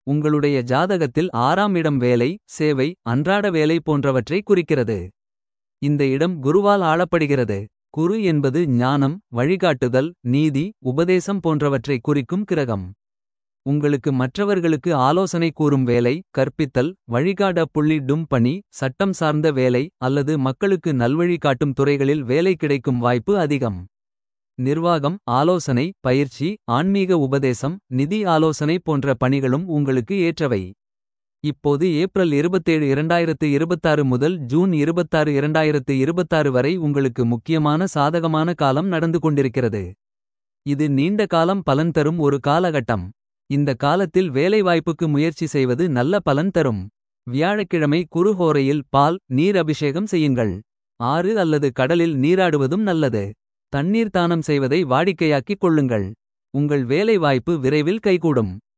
உங்களுடைய ஜாதகத்தில் ஆறாம் இடம் வேலை சேவை அன்றாட வேலை போன்றவற்றை குறிக்கிறது. இந்த இடம் குருவால் ஆளப்படுகிறது. குரு என்பது ஞானம் வழிகாட்டுதல் நீதி உபதேசம் போன்றவற்றை குறிக்கும் கிரகம். உங்களுக்கு மற்றவர்களுக்கு ஆலோசனை கூறும் வேலை கற்பித்தல் வழிகாட புள்ளிடும் பணி சட்டம் சார்ந்த வேலை அல்லது மக்களுக்கு நல்வழி காட்டும் துறைகளில் வேலை கிடைக்கும் வாய்ப்பு அதிகம். நிர்வாகம் ஆலோசனை பயிற்சி ஆன்மீக உபதேசம் நிதி ஆலோசனை போன்ற பணிகளும் உங்களுக்கு ஏற்றவை. இப்போது ஏப்ரல் 27 2026 முதல் ஜூன் 26 2026 வரை உங்களுக்கு முக்கியமான சாதகமான காலம் நடந்து கொண்டிருக்கிறது. இது நீண்ட காலம் பலன் தரும் ஒரு காலகட்டம். இந்த காலத்தில் வேலைவாய்ப்புக்கு முயற்சி செய்வது நல்ல பலன் தரும். வியாழக்கிழமை குருஹோரையில் பால் நீர் அபிஷேகம் செய்யுங்கள். ஆறு அல்லது கடலில் நீராடுவதும் நல்லது. தண்ணீர் தானம் செய்வதை வாடிக்கையாக்கிக் கொள்ளுங்கள். உங்கள் வேலை வாய்ப்பு விரைவில் கைகூடும்.